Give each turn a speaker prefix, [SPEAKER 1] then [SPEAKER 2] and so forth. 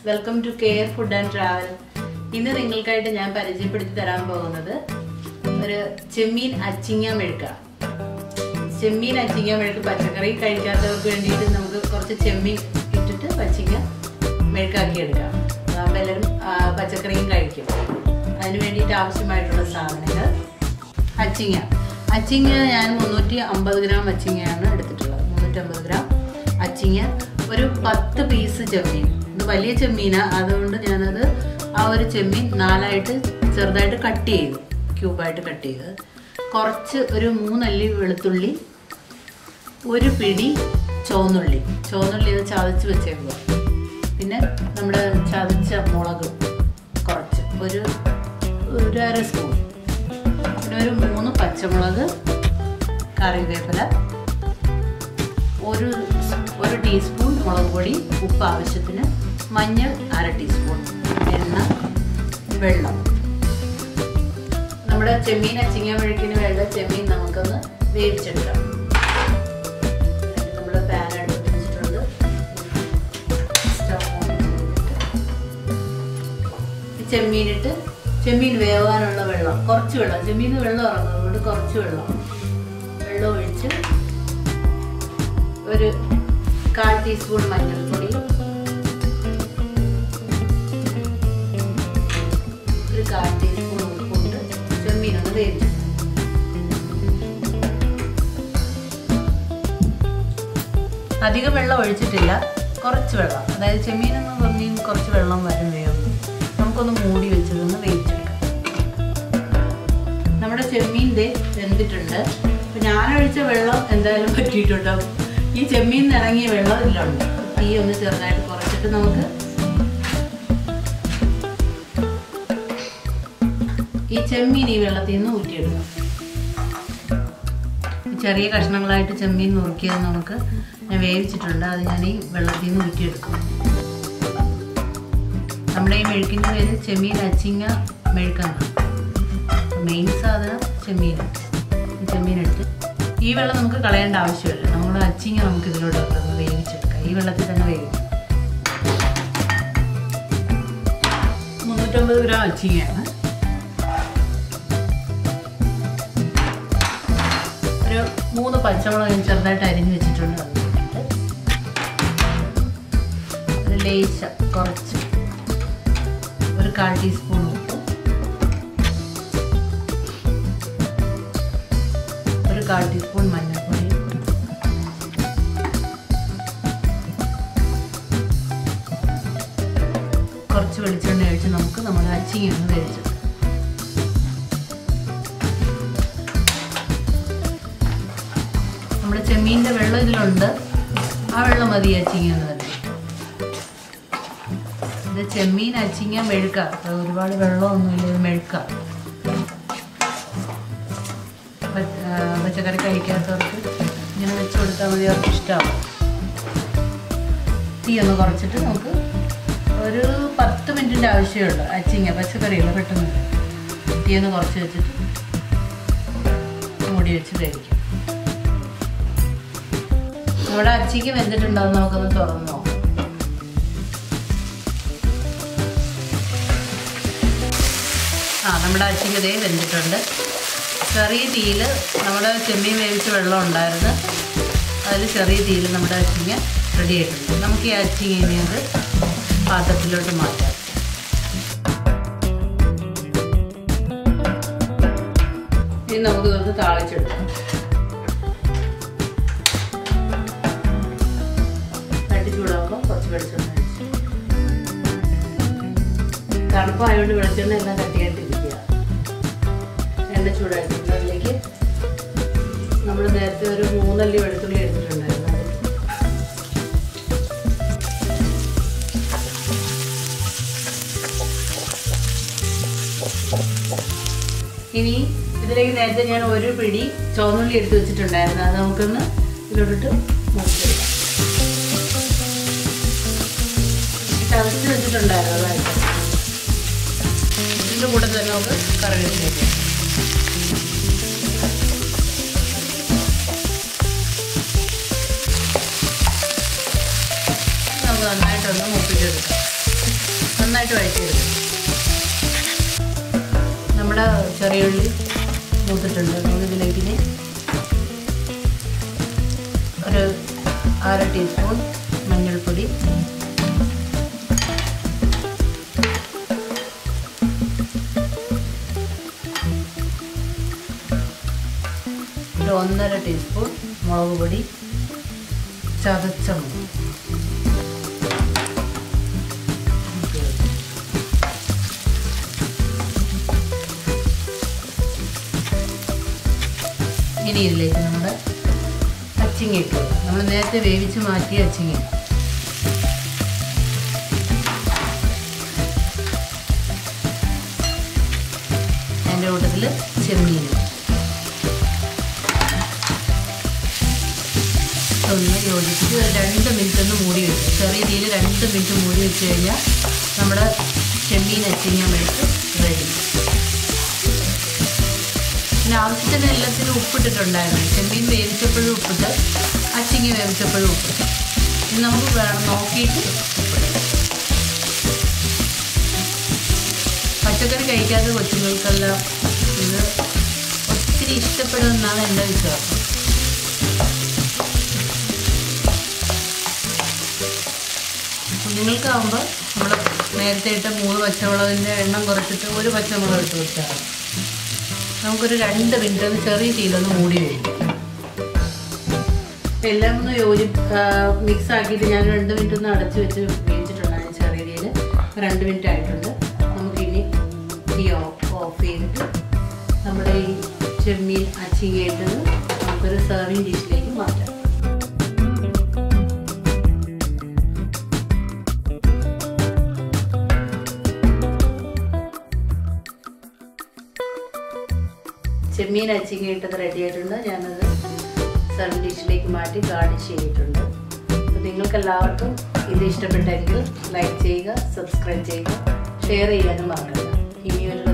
[SPEAKER 1] Welcome to care food and travel ഇന്ന് നിങ്ങൾക്കായിട്ട് ഞാൻ പരിചയപ്പെടുത്തി തരാൻ പോകുന്നത് ഒരു ചെമ്മീൻ അച്ചിങ്ങ മെഴുക്ക ചെമ്മീൻ അച്ചിങ്ങ മെഴുക്ക് പച്ചക്കറി കഴിക്കാത്തവർക്ക് വേണ്ടിയിട്ട് നമുക്ക് കുറച്ച് ചെമ്മീൻ ഇട്ടിട്ട് പച്ചിങ്ങ മെഴുക്കാക്കി എടുക്കാം അതാകുമ്പോൾ എല്ലാവരും ആ, പച്ചക്കറിയും കഴിക്കും അതിന് വേണ്ടിയിട്ട് ആവശ്യമായിട്ടുള്ള സാധനങ്ങൾ അച്ചിങ്ങ അച്ചിങ്ങ ഞാൻ മുന്നൂറ്റി അമ്പത് ഗ്രാം അച്ചിങ്ങയാണ് എടുത്തിട്ടുള്ളത് മുന്നൂറ്റി അമ്പത് ഗ്രാം അച്ചിങ്ങ ഒരു പത്ത് പീസ് ചെമ്മീൻ ഇത് വലിയ ചെമ്മീനാണ് അതുകൊണ്ട് ഞാനത് ആ ഒരു ചെമ്മീൻ നാലായിട്ട് ചെറുതായിട്ട് കട്ട് ചെയ്തു ക്യൂബായിട്ട് കട്ട് ചെയ്ത് കുറച്ച് ഒരു മൂന്നല്ലി വെളുത്തുള്ളി ഒരു പിടി ചുവന്നുള്ളി ചുവന്നുള്ളി ഇത് ചതച്ച് വെച്ചേക്കുക പിന്നെ നമ്മുടെ ചതച്ച മുളക് കുറച്ച് ഒരു ഒരു അര സ്പൂൺ പിന്നെ ഒരു മൂന്ന് പച്ചമുളക് കറിവേപ്പില ഒരു ഒരു ടീസ്പൂൺ മുളക് പൊടി ഉപ്പ് ആവശ്യത്തിന് മഞ്ഞൾ അര ടീസ്പൂൺ എണ്ണ വെള്ളം നമ്മുടെ ചെമ്മീൻ അച്ചിങ്ങ മെഴുക്കിന് വേണ്ട ചെമ്മീൻ നമുക്കൊന്ന് വേവിച്ചെടുക്കാം നമ്മൾ പാൻ അടുത്ത് വെച്ചിട്ടുണ്ട് സ്റ്റവ് ഓൺ ചെയ്തിട്ട് ഈ ചെമ്മീനിട്ട് ചെമ്മീൻ വേവാനുള്ള വെള്ളം കുറച്ച് വെള്ളം ചെമ്മീന് വെള്ളം ഇറങ്ങും അതുകൊണ്ട് കുറച്ച് വെള്ളം വെള്ളം ഒഴിച്ച് ഒരു കാൽ ടീസ്പൂൺ മഞ്ഞൾപ്പൊടി ഒരു കാൽ ടീസ്പൂൺ ഉപ്പുണ്ട് ചെമ്മീനൊന്ന് വേവിച്ചു അധികം വെള്ളം ഒഴിച്ചിട്ടില്ല കുറച്ച് വെള്ളം അതായത് ചെമ്മീനൊന്ന് പറഞ്ഞ് കുറച്ച് വെള്ളം വരും വേവും നമുക്കൊന്ന് മൂടി വെച്ചതൊന്ന് വേവിച്ചെടുക്കാം നമ്മുടെ ചെമ്മീൻ ദേ വെന്തിട്ടുണ്ട് അപ്പൊ ഞാൻ ഒഴിച്ച വെള്ളം എന്തായാലും പറ്റിയിട്ടുണ്ട് ഈ ചെമ്മീൻ ഇറങ്ങിയ വെള്ളം ഇതിലുണ്ട് തീ ഒന്ന് ചെറുതായിട്ട് കുറച്ചിട്ട് നമുക്ക് ഈ ചെമ്മീൻ ഈ വെള്ളത്തിൽ നിന്ന് ഊറ്റിയെടുക്കാം ഈ ചെറിയ കഷ്ണങ്ങളായിട്ട് ചെമ്മീൻ നുറുക്കിയത് നമുക്ക് ഞാൻ വേവിച്ചിട്ടുണ്ട് അത് ഞാൻ ഈ വെള്ളത്തിൽ നിന്ന് ഊറ്റിയെടുക്കും നമ്മുടെ ഈ മെഴുക്കിൻ്റെ പേര് ചെമ്മീൻ അച്ചിങ്ങ മെഴുക്കാണ് മെയിൻ സാധനം ചെമ്മീൻ ഈ ചെമ്മീൻ എടുത്ത് ഈ വെള്ളം നമുക്ക് കളയേണ്ട ആവശ്യമില്ല നമ്മൾ അച്ചിങ്ങ നമുക്ക് ഇതിലൂടെ ഒന്ന് വേവിച്ചെടുക്കാം ഈ വെള്ളത്തിൽ തന്നെ വേവിക്കും മുന്നൂറ്റമ്പത് ഗ്രാം അച്ചിങ്ങയാണ് ഒരു മൂന്ന് പച്ചമുളക് ഞാൻ ചെറുതായിട്ട് അരിഞ്ഞ് വെച്ചിട്ടുണ്ട് അതിലിട്ട് ഒരു ലേശ കുറച്ച് ഒരു കാൽ ടീസ്പൂൺ ഉപ്പ് ഒരു കാൽ ടീസ്പൂൺ മഞ്ഞൾപ്പൊടി കുറച്ച് വെളിച്ചെണ്ണ ഒഴിച്ച് നമുക്ക് നമ്മൾ അച്ചിങ്ങ ഒന്ന് വേവിച്ചെടുക്കാം നമ്മുടെ ചെമ്മീൻ്റെ വെള്ളം ഇതിലുണ്ട് ആ വെള്ളം മതി അച്ചിങ്ങ എന്ന് തന്നെ ഇത് ചെമ്മീൻ അച്ചിങ്ങ മെഴുക്ക അത് ഒരുപാട് വെള്ളമൊന്നുമില്ല ഇത് മെഴുക്ക പ- ആ, പച്ചക്കറി കഴിക്കാത്തവർക്ക് ഇങ്ങനെ വെച്ച് കൊടുത്താൽ മതി അവർക്ക് ഇഷ്ടമാവും തീ ഒന്ന് കുറച്ചിട്ട് നമുക്ക് ഒരു പത്ത് മിനിറ്റിൻ്റെ ആവശ്യമുള്ളൂ അച്ചിങ്ങ പച്ചക്കറിയല്ല പെട്ടെന്ന് തീ ഒന്ന് കുറച്ച് വെച്ചിട്ട് മൂടി വെച്ച് വേവിക്കാം നമ്മുടെ അച്ചിക്ക് വെന്തിട്ടുണ്ടോ എന്ന് നമുക്കൊന്ന് തുറന്ന് നോക്കാം ആ നമ്മുടെ അച്ചിക്ക് ദേ വെന്തിട്ടുണ്ട് ചെറിയ തീയിൽ നമ്മുടെ ചെമ്മീൻ വേവിച്ച വെള്ളം ഉണ്ടായിരുന്നു അതിൽ ചെറിയ തീയിൽ നമ്മുടെ അച്ചിങ്ങ റെഡി ആയിട്ടുണ്ട് നമുക്ക് ഈ അച്ചിങ്ങ ഇനി അത് പാത്രത്തിലോട്ട് മാറ്റാം ഇനി നമുക്ക് ഇതൊന്ന് താളിച്ചെടുക്കാം തട്ടി ചൂടാകുമ്പോൾ കുറച്ച് വെളിച്ചെണ്ണ ഒഴിച്ച് തണുപ്പായതുകൊണ്ട് വെളിച്ചെണ്ണ എല്ലാം തട്ടിയായിട്ടിരിക്കുക എണ്ണ ചൂടായിട്ടുണ്ട് അതിലേക്ക് നമ്മൾ നേരത്തെ ഒരു മൂന്നല്ലി വെളുത്തുള്ളി എടുത്തിട്ടുണ്ടായിരുന്നു അത് ഇനി ഇതിലേക്ക് നേരത്തെ ഞാൻ ഒരു പിടി ചുവന്നുള്ളി എടുത്ത് വെച്ചിട്ടുണ്ടായിരുന്നു അത് നമുക്കൊന്ന് ഇതിലോട്ടിട്ട് മൂപ്പിച്ചെടുക്കാം ചതച്ച് വെച്ചിട്ടുണ്ടായിരുന്നു അതായിട്ട് ഇതിൻ്റെ കൂടെ തന്നെ നമുക്ക് കറിവേപ്പിലേക്ക് നമുക്ക് നന്നായിട്ടൊന്ന് മൂപ്പിച്ചെടുക്കാം നന്നായിട്ട് വഴറ്റിയെടുക്കും നമ്മുടെ ചെറിയ ഉള്ളി മൂത്തിട്ടുണ്ട് നമുക്കിതിലേക്ക് ഇനി ഒരു അര ടീസ്പൂൺ മഞ്ഞൾപ്പൊടി ഒരു ഒന്നര ടീസ്പൂൺ മുളക് പൊടി ചതച്ച മുളക് ഇനി ഇതിലേക്ക് നമ്മുടെ അച്ചിങ്ങ ഇട്ടു നമ്മൾ നേരത്തെ വേവിച്ച് മാറ്റിയ അച്ചിങ്ങ അതിൻ്റെ കൂട്ടത്തിൽ ചെമ്മീൻ ഒന്ന് യോജിപ്പിച്ച് ഒരു രണ്ട് മിനിറ്റ് ഒന്ന് മൂടി വെക്കും ചെറിയ രീതിയിൽ രണ്ട് മിനിറ്റ് മൂടി വെച്ച് കഴിഞ്ഞാൽ നമ്മുടെ ചെമ്മീൻ അച്ചിങ്ങ മെഴുക്ക് റെഡി പിന്നെ ആവശ്യത്തിന് എല്ലാത്തിനും ഉപ്പിട്ടിട്ടുണ്ടായിരുന്നു ചെമ്മീൻ വേവിച്ചപ്പോഴും ഉപ്പിട്ട് അച്ചിങ്ങ വേവിച്ചപ്പോഴും ഉപ്പിട്ട് ഇനി നമുക്ക് വേണം നോക്കിയിട്ട് ഉപ്പിടാം പച്ചക്കറി കഴിക്കാത്ത കൊച്ചുങ്ങൾക്കെല്ലാം ഇത് ഒത്തിരി ഇഷ്ടപ്പെടുമെന്നാണ് എൻ്റെ വിശ്വാസം കുഞ്ഞുങ്ങൾക്കാവുമ്പോൾ നമ്മൾ നേരത്തെ ഇട്ട മൂന്ന് പച്ചമുളകിൻ്റെ എണ്ണം കുറച്ചിട്ട് ഒരു പച്ചമുളക് ഇട്ട് വെച്ചാൽ മതി. നമുക്കൊരു രണ്ട് മിനിറ്റ് ഒന്ന് ചെറിയ തീയിലൊന്ന് മൂടി വയ്ക്കും അപ്പം എല്ലാം ഒന്ന് യോജി മിക്സ് ആക്കിയിട്ട് ഞാൻ രണ്ട് മിനിറ്റ് ഒന്ന് അടച്ച് വെച്ച് വേവിച്ചിട്ടുണ്ടായിരുന്നു ചെറിയ തീയിൽ രണ്ട് മിനിറ്റ് ആയിട്ടുണ്ട് നമുക്കിനി തീ ഓഫ് ഓഫ് ചെയ്തിട്ട് നമ്മുടെ ഈ ചെമ്മീൻ അച്ചിങ്ങയിട്ടത് നമുക്കൊരു സെർവിങ് ഡിഷിലേക്ക് മാറ്റാം ചെമ്മീൻ അച്ചിങ്ങ ഇട്ടത് റെഡി ആയിട്ടുണ്ട് ഞാനത് സർവ് ഡിഷിലേക്ക് മാറ്റി ഗാർണിഷ് ചെയ്തിട്ടുണ്ട് അപ്പോൾ നിങ്ങൾക്ക് എല്ലാവർക്കും ഇത് ഇഷ്ടപ്പെട്ടെങ്കിൽ ലൈക്ക് ചെയ്യുക സബ്സ്ക്രൈബ് ചെയ്യുക ഷെയർ ചെയ്യാനും മറക്കണ്ട ഇനി ഒരു